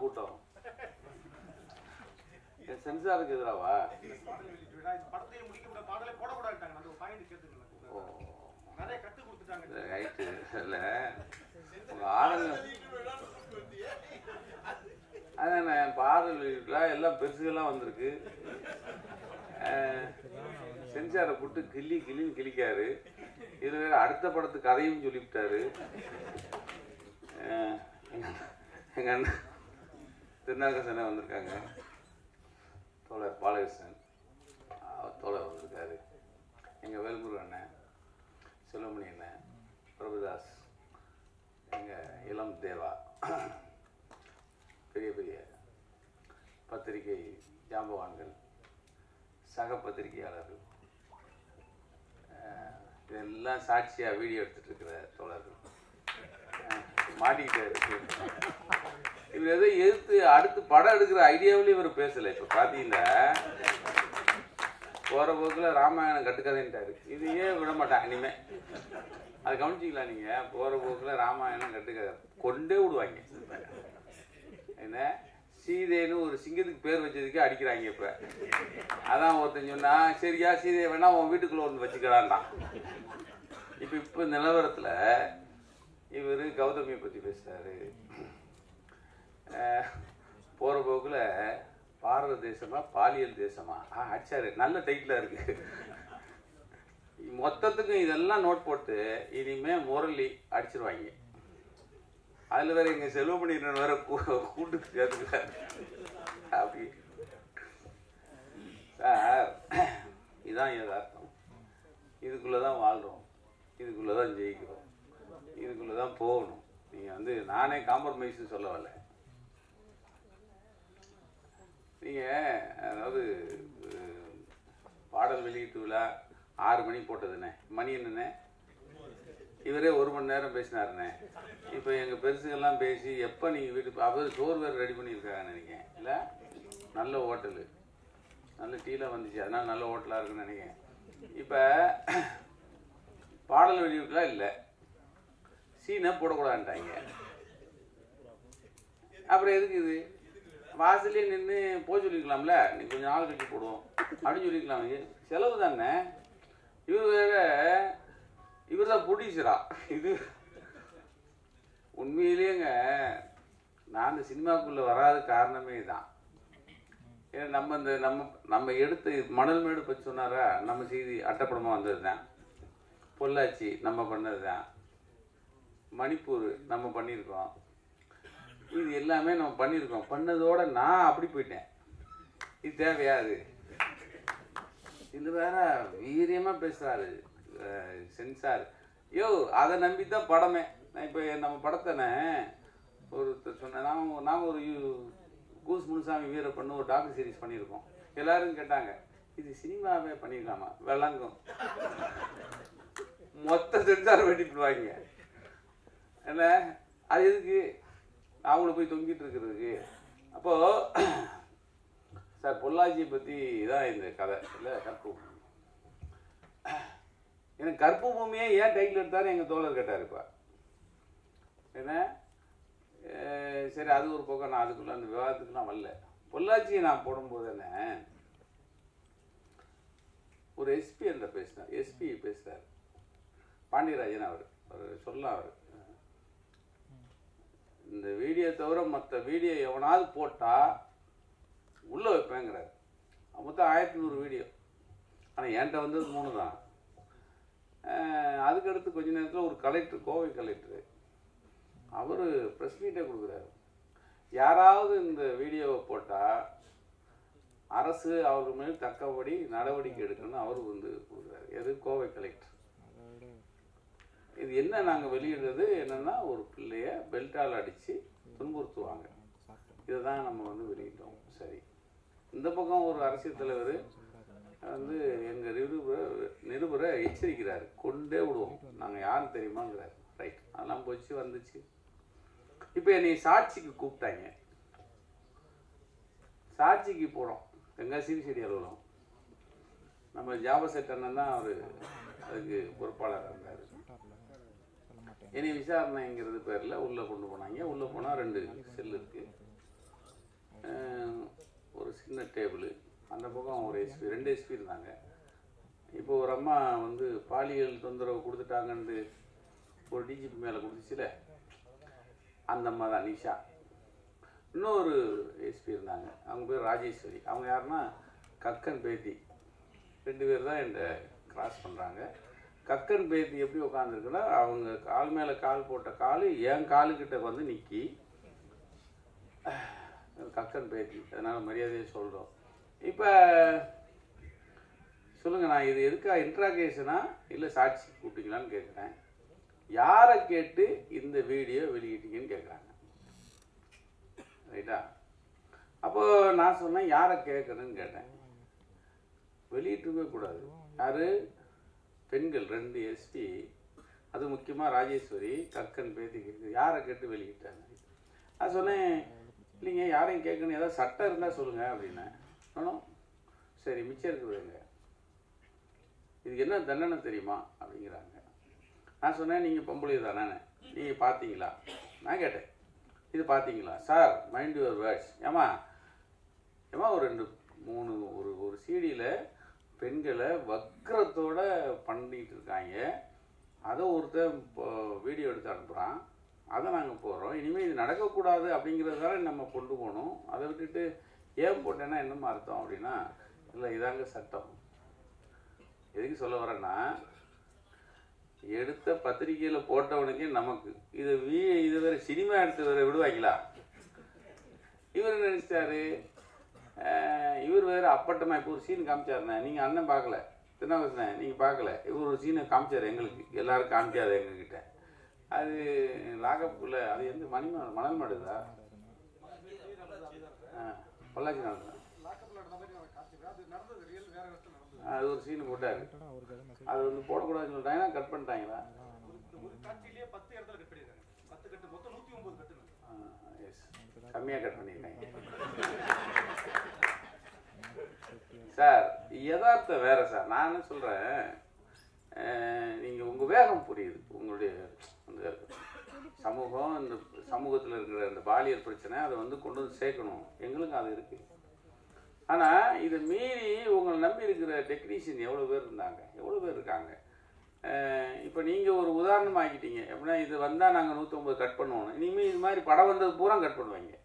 கூட்டம் என் சென்சாருக்கு எதிராவா பாடல் வெளியிட்டு விழா, இந்த படத்தையே முடிக்க முடியாத பாடலே போடக்கூடாதுட்டாங்க அந்த ஒரு பாயிண்ட் கேட்டுக்கலாம் ஓ நிறைய கத்து கொடுத்துட்டாங்க ரைட்டு இல்லை உங்கள் ஆளுங்க அதானே பாடல் வெளியிடலாம் எல்லாம் பெருசுகள்லாம் வந்திருக்கு சென்சாரை போட்டு கிள்ளி கிள்ளின்னு கிழிக்காரு இது வேற அடுத்த படத்துக்கு கதையும் சொல்லிவிட்டாரு அஹ், எங்க அண்ணன் எங்க அண்ணன் திருநாகசனே வந்திருக்காங்க தோழர் பாலகிருஷ்ணன் அவர் தோழர் வந்திருக்காரு எங்கள் வேல்முருகன் அண்ணன் செல்வமணி அண்ணன் பிரபுதாஸ் எங்கள் இளம் தேவா பெரிய பெரிய பத்திரிகை ஜாம்பவான்கள் சக பத்திரிகையாளர்கள் அஹ், இதெல்லாம் சாட்சியாக வீடியோ எடுத்துட்டு இருக்கிற தோழர்கள் அஹ், மாட்டிக்கிட்டாரு இவர் எதோ எதிர்த்து அடுத்து படம் எடுக்கிற ஐடியாவிலே இவர் பேசலை இப்போ பார்த்தீங்கன்னா போகிற போக்கில் ராமாயணம் கட்டுக்கதைன்ட்டாரு இது ஏன் விட மாட்டான் இனிமே அது கவனிச்சிக்கலாம் நீங்கள் போகிற போக்கில் ராமாயணம் கட்டுக்கதை கொண்டே விடுவாங்க என்ன சீதைன்னு ஒரு சிங்கத்துக்கு பேர் வச்சதுக்கே அடிக்கிறாங்க இப்போ அதான் ஒருத்தன் சொன்னா சரியா சீதையை வேணா உன் வீட்டுக்குள்ளே ஒன்று வச்சுக்கலான்டான் இப்போ இப்போ நிலவரத்தில் இவர் கௌதமியை பற்றி பேசுகிறாரு போகிற போக்கில் பாரத தேசமா பாலியல் தேசமா ஆ அடிச்சாரு நல்ல டைட்டில் இருக்கு மொத்தத்துக்கும் இதெல்லாம் நோட் போட்டு இனிமே முரளி அடிச்சிருவாங்க அதில் வேற எங்கள் செல்வமணியன் வேற கூ- கூட்டு சேர்த்துக்கிறாரு அப்படி சார் இதான் யதார்த்தம் இதுக்குள்ளே தான் வாழ்கிறோம் இதுக்குள்ளே தான் ஜெயிக்கிறோம் இதுக்குள்ளே தான் போகணும் நீங்கள் வந்து நானே காம்ப்ரமைஸ்னு சொல்ல வரல நீங்கள் அதாவது அஹ், பாடல் வெளியீட்டு விழா ஆறு மணி போட்டதுண்ணே மணி என்னண்ணே இவரே ஒரு மணி நேரம் பேசினாருண்ணே இப்போ எங்கள் பெருசுகள்லாம் பேசி எப்போ நீங்கள் வீட்டு அவர் சோறு வேறு ரெடி பண்ணியிருக்காங்க நினைக்கிறேன் இல்லை நல்ல ஹோட்டலு நல்ல டீலாம் வந்துச்சு அதனால நல்ல ஹோட்டலாக இருக்குன்னு நினைக்கிறேன் இப்போ பாடல் வெளியீட்டுலாம் இல்லை சீனை போடக்கூடாதுன்ட்டாங்க அப்புறம் எதுக்கு இது வாசல்லே நின்று போக சொல்லிக்கலாம்ல நீ கொஞ்சம் நாள் கட்டி போடுவோம் அப்படின்னு சொல்லிக்கலாம் இது செலவு தானே இவர் வேற இவர் தான் ப்ரொடியூசரா இது உண்மையிலேங்க நான் இந்த சினிமாக்குள்ளே வராத காரணமே தான் ஏன்னா நம்ம இந்த நம்ம நம்ம எடுத்த மணல் மேடு பற்றி சொன்னாரா நம்ம செய்தி அட்டப்படமாக வந்தது தான் பொள்ளாச்சி நம்ம பண்ணது தான் மணிப்பூர் நம்ம பண்ணியிருக்கோம் இது எல்லாமே நம்ம பண்ணியிருக்கோம் பண்ணதோட நான் அப்படி போயிட்டேன் இது தேவையா அது இது வேற வீரியமாக பேசுகிறாரு சென்சார் யோ அதை நம்பி தான் படமே நான் இப்போ நம்ம படத்தைனே ஒருத்தர் சொன்னேன் நான் நாங்கள் ஒரு யூ- கூஸ் முனுசாமி வீரப்பண்ணு ஒரு டாக்கு சீரிஸ் பண்ணியிருக்கோம் எல்லாரும் கேட்டாங்க இது சினிமாவே பண்ணிடலாமா விளங்கும் மொத்த சென்சார் வெட்டிவிடுவாங்க என்ன அது எதுக்கு அவங்கள போய் தொங்கிட்டு இருக்கிறதுக்கு அப்போ சார் பொள்ளாச்சியை பற்றி தான் இந்த கதை இல்லை கற்பு பூமி. எனக்கு கற்பு பூமியே ஏன் டைட்டில் எடுத்தாரு எங்கள் தோழர் கேட்டார் இப்போ என்ன அஹ் சரி அது ஒரு பக்கம் நான் அதுக்குள்ள அந்த விவாதத்துக்குலாம் வரல பொள்ளாச்சியை நான் போடும்போது என்ன ஒரு எஸ்பி என்ற பேசினார் எஸ்பி பேசுகிறார் பாண்டியராஜன் அவர் அவர் சொல்லலாம் அவர் இந்த வீடியோ தவிர மற்ற வீடியோ எவனாவது போட்டால் உள்ளே வைப்பேங்கிறார் மொத்தம் ஆயிரத்தி நூறு வீடியோ ஆனால் என்கிட்ட வந்தது மூணு தான் அஹ் அதுக்கடுத்து கொஞ்ச நேரத்தில் ஒரு கலெக்டர் கோவை கலெக்டர் அவர் ப்ரெஸ் மீட்டே கொடுக்குறாரு யாராவது இந்த வீடியோவை போட்டால் அரசு அவர்கள் மேல் தக்கபடி நடவடிக்கை எடுக்கணும்னு அவர் வந்து கொடுக்குறாரு எது கோவை கலெக்டர் இது என்ன நாங்கள் வெளியிடுறது என்னன்னா ஒரு பிள்ளைய பெல்ட்டால் அடித்து துன்புறுத்துவாங்க இதை தான் நம்ம வந்து வெளியிட்டோம் சரி இந்த பக்கம் ஒரு அரசியல் தலைவர் வந்து எங்கள் நிருபரை நிருபரை எச்சரிக்கிறாரு கொண்டே விடுவோம் நாங்கள் யாரும் தெரியுமாங்கிறாரு ரைட் அதெல்லாம் போச்சு வந்துச்சு இப்போ என்னை சாட்சிக்கு கூப்பிட்டாங்க சாட்சிக்கு போனோம் எங்க சிறுசெடி அலுவலம் நம்ம ஜாபசெட் அண்ணன் தான் அவர் அதுக்கு பொறுப்பாளர் இருந்தார் என்னை விசாரணைங்கிறது பேரில் உள்ளே கொண்டு போனாங்க உள்ளே போனால் ரெண்டு செல் இருக்கு அஹ், ஒரு சின்ன டேபிள் அந்த பக்கம் ஒரு எஸ்பி ரெண்டு எஸ்பி இருந்தாங்க இப்போ ஒரு அம்மா வந்து பாலியல் தொந்தரவு கொடுத்துட்டாங்கன்னு ஒரு டிஜிபி மேலே கொடுத்துச்சுல அந்த அம்மா தான் நிஷா இன்னொரு எஸ்பி இருந்தாங்க அவங்க பேர் ராஜேஸ்வரி அவங்க யாருன்னா கக்கன் பேத்தி ரெண்டு பேர் தான் என்கிட்ட கிராஸ் பண்ணுறாங்க கக்கன் பேத்தி எப்படி உட்காந்துருக்குன்னா அவங்க கால் மேலே கால் போட்ட கால் என் காலுக்கிட்ட வந்து நிற்கி கக்கன் பேத்தி அதனால் மரியாதையை சொல்கிறோம் இப்போ சொல்லுங்கள் நான் இது எதுக்கா இன்ட்ராகேஷனா இல்லை சாட்சி கூப்பிட்டீங்களான்னு கேட்குறேன் யாரை கேட்டு இந்த வீடியோ வெளியிட்டீங்கன்னு கேட்குறாங்க ரைட்டா அப்போ நான் சொன்னேன் யாரை கேட்கணும்னு கேட்டேன் வெளியிட்டிருக்கவே கூடாது யாரு பெண்கள் ரெண்டு எஸ்பி அது முக்கியமாக ராஜேஸ்வரி கக்கன் பேத்தி கேட்குது யாரை கேட்டு வெளியிட்டாங்க நான் சொன்னேன் இல்லைங்க யாரையும் கேட்கணும் ஏதாவது சட்டம் இருந்தால் சொல்லுங்கள் அப்படின்னேன் ஆனோ சரி மிச்சம் இருக்குதுங்க இதுக்கு என்ன தண்டனை தெரியுமா அப்படிங்கிறாங்க நான் சொன்னேன் நீங்கள் பொம்பளை தானே நீங்கள் பார்த்தீங்களா நான் கேட்டேன் இது பார்த்தீங்களா சார் மைண்ட் யுவர் வேர்ட்ஸ் ஏமா ஏமா ஒரு ரெண்டு மூணு ஒரு ஒரு சீடியில் பெண்களை வக்கரத்தோட பண்ணிட்டு இருக்காங்க அதை ஒருத்தன் இப்போ வீடியோ எடுத்து அனுப்புகிறான் அதை நாங்கள் போடுறோம் இனிமேல் இது நடக்கக்கூடாது அப்படிங்கிறதால நம்ம கொண்டு போகணும் அதை விட்டுட்டு ஏன் போட்டேன்னா என்னம்மா அர்த்தம் அப்படின்னா இல்லை இதாங்க சட்டம் எதுக்கு சொல்ல வரேன்னா எடுத்த பத்திரிக்கையில் போட்டவனுக்கே நமக்கு இது வீ இது வேற சினிமா எடுத்து வேற விடுவாங்களா இவர் என்ன நினைச்சாரு அஹ், இவர் வேற அப்பட்டமா இப்போ ஒரு சீன் காமிச்சாருண்ணே நீங்கள் அண்ணன் பார்க்கல திருநாவுக்கரசனே நீங்கள் பார்க்கல இவர் ஒரு சீனை காமிச்சார் எங்களுக்கு எல்லாரும் காமிக்காது எங்ககிட்ட அது லாகப்புல அது எந்த மணிமா மணல் மாடுதா ஆ, பொள்ளாச்சி நடந்ததா லாக்கப்ல நடந்த மாதிரி நான் காட்சி அது நடந்தது ரியல் வேற இடத்துல நடந்தது அது ஒரு சீன் போட்டாரு அது வந்து போடக்கூடாதுன்னு சொல்லிட்டாங்கன்னா கட் பண்ணிட்டாங்களா இந்த ஒரு காட்சியிலேயே பத்து இடத்துல கட் பண்ணிருக்காங்க பத்து கட்டு மொத்தம் நூத்தி ஒன்பது கட்டுங்க எஸ் கம்மியாக கட் பண்ணியிருக்காங்க சார் யதார்த்தம் வேற சார் நான் என்ன சொல்கிறேன் நீங்கள் உங்கள் வேகம் புரியுது உங்களுடைய அந்த சமூகம் இந்த சமூகத்தில் இருக்கிற அந்த பாலியல் பிரச்சனை அதை வந்து கொண்டு வந்து சேர்க்கணும் எங்களுக்கும் அது இருக்குது ஆனால் இதை மீறி உங்களை நம்பி இருக்கிற டெக்னீஷியன் எவ்வளோ பேர் இருந்தாங்க எவ்வளோ பேர் இருக்காங்க இப்போ நீங்கள் ஒரு உதாரணம் ஆக்கிட்டீங்க எப்படின்னா இது வந்தால் நாங்கள் நூற்றம்பது கட் பண்ணுவோம் இனிமேல் இது மாதிரி படம் வந்தது பூரா கட் பண்ணுவாங்க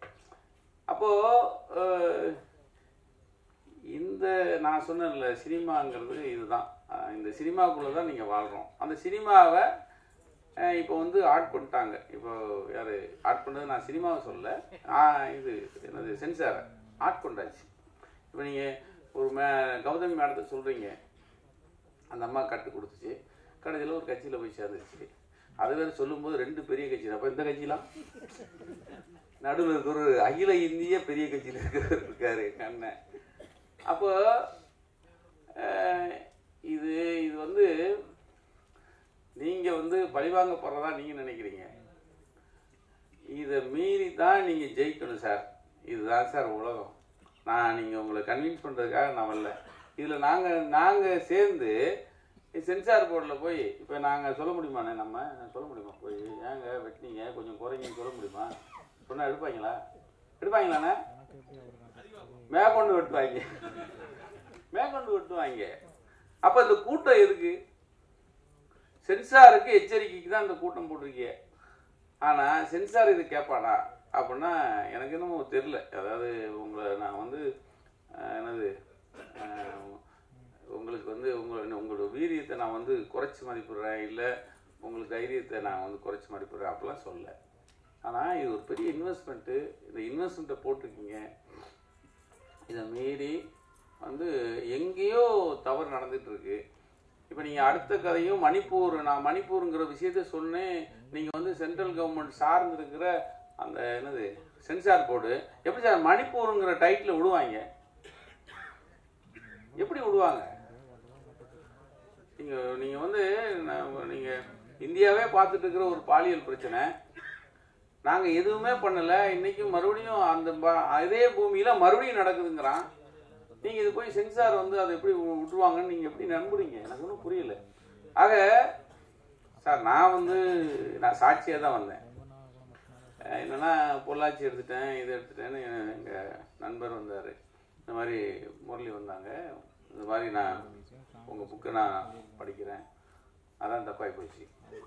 அப்போது இந்த நான் சொன்னேன்ல சினிமாங்கிறது இதுதான் அஹ் இந்த சினிமாக்குள்ளே தான் நீங்கள் வாழ்கிறோம் அந்த சினிமாவை இப்போ வந்து ஆட் பண்ணிட்டாங்க இப்போ யார் ஆட் பண்ணது நான் சினிமாவை சொல்ல இது என்னது சென்சாரை ஆட் கொண்டாச்சு இப்போ நீங்கள் ஒரு மே கௌதமி மேடத்தை சொல்கிறீங்க அந்த அம்மா கட்டு கொடுத்துச்சு கடைசியில் ஒரு கட்சியில் போய் சேர்ந்துச்சு அது வேறு சொல்லும்போது ரெண்டு பெரிய கட்சி அப்போ இந்த கட்சிலாம் நடுவில் இருக்கிற ஒரு அகில இந்திய பெரிய கட்சியில் இருக்கிறவர் இருக்காரு எங்கள் அண்ணன் அப்போ அஹ், இது இது வந்து நீங்கள் வந்து பழிவாங்கப்படுறதா நீங்கள் நினைக்கிறீங்க இதை மீறி தான் நீங்கள் ஜெயிக்கணும் சார் இதுதான் சார் உலகம் நான் நீங்கள் உங்களை கன்வின்ஸ் பண்ணுறதுக்காக நான் வரல இதில் நாங்கள் நாங்கள் சேர்ந்து சென்சார் போர்டில் போய் இப்போ நாங்கள் சொல்ல முடியுமாண்ணே நம்ம சொல்ல முடியுமா போய் ஏங்க வெட்டினீங்க கொஞ்சம் குறைங்கன்னு சொல்ல முடியுமா சொன்னால் எடுப்பாங்களா எடுப்பாங்களாண்ணே மேற்கொண்டு வெட்டுவாங்க மேற்கொண்டு வெட்டுவாங்க அப்போ இந்த கூட்டம் எதுக்கு சென்சாருக்கு எச்சரிக்கைக்கு தான் இந்த கூட்டம் போட்டிருக்கீங்க ஆனால் சென்சார் இது கேட்பானா அப்படின்னா எனக்கு இன்னும் தெரில அதாவது உங்களை நான் வந்து அஹ், என்னது அஹ், உங்களுக்கு வந்து உங்களை உங்களோட வீரியத்தை நான் வந்து குறைச்சி மதிப்பிடுறேன் இல்லை உங்களுக்கு தைரியத்தை நான் வந்து குறைச்சி மதிப்பிடுறேன் அப்படிலாம் சொல்ல ஆனால் இது ஒரு பெரிய இன்வெஸ்ட்மெண்ட்டு இந்த இன்வெஸ்ட்மெண்ட்டை போட்டிருக்கீங்க இதை மீறி வந்து எங்கேயோ தவறு நடந்துட்டு இருக்கு இப்போ நீங்கள் அடுத்த கதையும் மணிப்பூர் நான் மணிப்பூருங்கிற விஷயத்த சொன்னேன் நீங்கள் வந்து சென்ட்ரல் கவர்மெண்ட் சார்ந்து இருக்கிற அந்த என்னது சென்சார் போர்டு எப்படி சார் மணிப்பூருங்கிற டைட்டில் விடுவாங்க எப்படி விடுவாங்க நீங்கள் நீங்கள் வந்து நீங்கள் இந்தியாவே பார்த்துட்டு இருக்கிற ஒரு பாலியல் பிரச்சனை நாங்கள் எதுவுமே பண்ணலை இன்னைக்கும் மறுபடியும் அந்த ப- அதே பூமியில் மறுபடியும் நடக்குதுங்கிறான் நீங்கள் இது போய் சென்சார் வந்து அதை எப்படி வி- விட்டுருவாங்கன்னு நீங்கள் எப்படி நம்புறீங்க எனக்கு ஒன்றும் புரியல ஆக சார் நான் வந்து நான் சாட்சியாக தான் வந்தேன் அஹ் என்னன்னா பொள்ளாச்சி எடுத்துட்டேன் இது எடுத்துட்டேன்னு எங்கள் நண்பர் வந்தார் இந்த மாதிரி முரளி வந்தாங்க இந்த மாதிரி நான் உங்கள் புக்கை நான் படிக்கிறேன் அதான் தப்பாகி போச்சு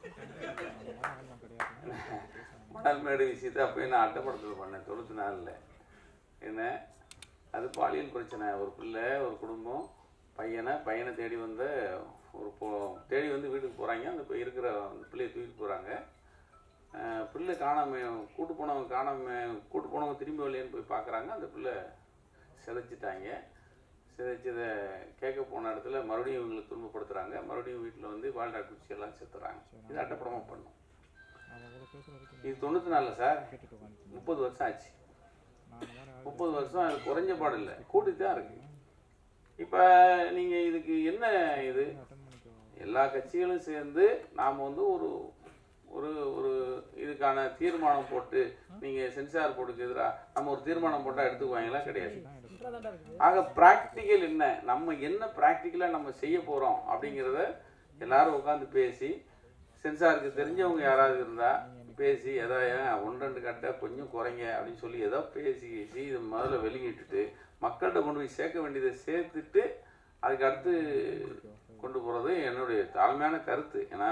மணல்மேடு விஷயத்தை அப்பயே நான் அட்டப்படத்தில் பண்ணேன் தொண்ணூற்றி நாலில் என்ன அது பாலியல் பிரச்சனை ஒரு பிள்ளை ஒரு குடும்பம் பையனை பையனை தேடி வந்த ஒரு பொ தேடி வந்து வீட்டுக்கு போகிறாங்க அந்த இப்போ இருக்கிற அந்த பிள்ளையை தூக்கிட்டு போகிறாங்க பிள்ளை காணாம கூட்டு போனவங்க காணாம கூட்டு போனவங்க திரும்பி வரலையேன்னு போய் பார்க்குறாங்க அந்த பிள்ளை சிதைச்சிட்டாங்க சிதைச்சதை கேட்க போன இடத்துல மறுபடியும் இவங்களை துன்பப்படுத்துகிறாங்க மறுபடியும் வீட்டில் வந்து வாழ்நாள் குச்சி எல்லாம் செத்துறாங்க இது அட்டப்படமாக பண்ணும் இது தொண்ணூற்றி நாலில் சார் முப்பது வருஷம் ஆச்சு முப்பது வருஷம் அது குறைஞ்ச பாடு இல்லை கூட்டிட்டு தான் இருக்கு இப்போ நீங்கள் இதுக்கு என்ன இது எல்லா கட்சிகளும் சேர்ந்து நாம் வந்து ஒரு ஒரு ஒரு இதுக்கான தீர்மானம் போட்டு நீங்கள் சென்சார் போர்டுக்கு எதிராக நம்ம ஒரு தீர்மானம் போட்டால் எடுத்துக்குவாங்களா கிடையாது ஆக ப்ராக்டிக்கல் என்ன நம்ம என்ன ப்ராக்டிக்கலாக நம்ம செய்ய போகிறோம் அப்படிங்கிறத எல்லாரும் உட்காந்து பேசி சென்சாருக்கு தெரிஞ்சவங்க யாராவது இருந்தால் பேசி ஏதோ ஏன் ஒன்று ரெண்டு கட்டை கொஞ்சம் குறைங்க அப்படின்னு சொல்லி ஏதோ பேசி பேசி இதை முதல்ல வெளியிட்டுட்டு மக்கள்கிட்ட கொண்டு போய் சேர்க்க வேண்டியதை சேர்த்துட்டு அதுக்கு அடுத்து கொண்டு போகிறது என்னுடைய தாழ்மையான கருத்து ஏன்னா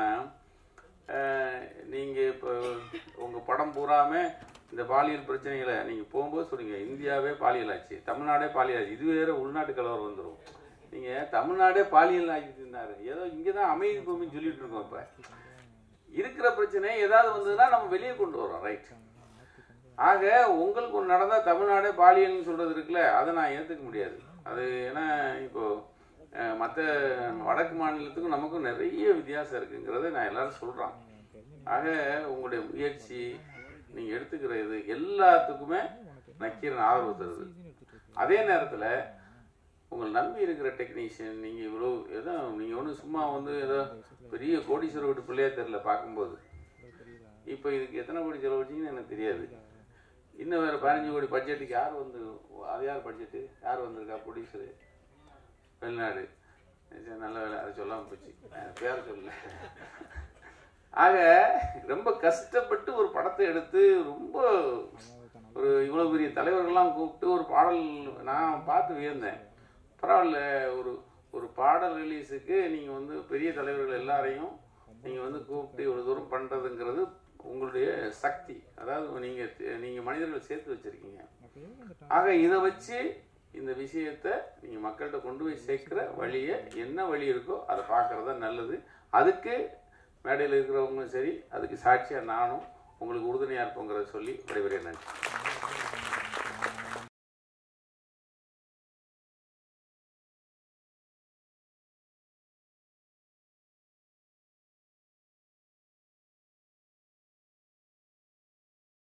நீங்கள் இப்போ உங்கள் படம் பூராமே இந்த பாலியல் பிரச்சனைகளை நீங்கள் போகும்போது சொல்லுங்க இந்தியாவே பாலியல் ஆச்சு தமிழ்நாடே பாலியல் ஆச்சு இது வேற உள்நாட்டு கலவரம் வந்துடும் நீங்கள் தமிழ்நாடே பாலியல் ஆக்கிட்டு இருந்தாரு ஏதோ இங்கே தான் அமைதி பூமின்னு சொல்லிட்டு இருக்கோம் இப்போ இருக்கிற பிரச்சனை ஏதாவது வந்ததுன்னா நம்ம வெளியே கொண்டு வரோம் ரைட் ஆக உங்களுக்கு ஒன்று நடந்தால் தமிழ்நாடே பாலியல்னு சொல்கிறது இருக்குல்ல அதை நான் ஏற்றுக்க முடியாது அது ஏன்னா இப்போ மற்ற வடக்கு மாநிலத்துக்கும் நமக்கும் நிறைய வித்தியாசம் இருக்குங்கிறத நான் எல்லாரும் சொல்கிறேன் ஆக உங்களுடைய முயற்சி நீங்கள் எடுத்துக்கிற இது எல்லாத்துக்குமே நக்கீரன் ஆதரவு தருது அதே நேரத்தில் உங்களை நம்பி இருக்கிற டெக்னீஷியன் நீங்கள் இவ்வளோ ஏதோ நீங்கள் ஒன்றும் சும்மா வந்து ஏதோ பெரிய கோடீஸ்வர வீட்டு பிள்ளையா தெரில பார்க்கும்போது இப்போ இதுக்கு எத்தனை கோடி செலவழிச்சிங்கன்னு எனக்கு தெரியாது இன்னும் வேறு பதினஞ்சு கோடி பட்ஜெட்டுக்கு யார் வந்து அது யார் பட்ஜெட்டு யார் வந்திருக்கா ப்ரொடியூசரு வெளிநாடு சரி, நல்ல வேலை அது சொல்லாமல் போச்சு அஹ் பேர் சொல்லல ஆக ரொம்ப கஷ்டப்பட்டு ஒரு படத்தை எடுத்து ரொம்ப ஒரு இவ்வளோ பெரிய தலைவர்கள்லாம் கூப்பிட்டு ஒரு பாடல் நான் பார்த்து வியந்தேன் பரவாயில்ல ஒரு ஒரு பாடல் ரிலீஸுக்கு நீங்கள் வந்து பெரிய தலைவர்கள் எல்லாரையும் நீங்கள் வந்து கூப்பிட்டு இவ்வளோ தூரம் பண்ணுறதுங்கிறது உங்களுடைய சக்தி அதாவது நீங்கள் நீங்கள் மனிதர்கள் சேர்த்து வச்சுருக்கீங்க ஆக இதை வச்சு இந்த விஷயத்தை நீங்கள் மக்கள்கிட்ட கொண்டு போய் சேர்க்குற வழியை என்ன வழி இருக்கோ அதை பார்க்குறது தான் நல்லது அதுக்கு மேடையில் இருக்கிறவங்களும் சரி அதுக்கு சாட்சியாக நானும் உங்களுக்கு உறுதுணையாக இருப்போங்கிறத சொல்லி விடைபெறேன் நன்றி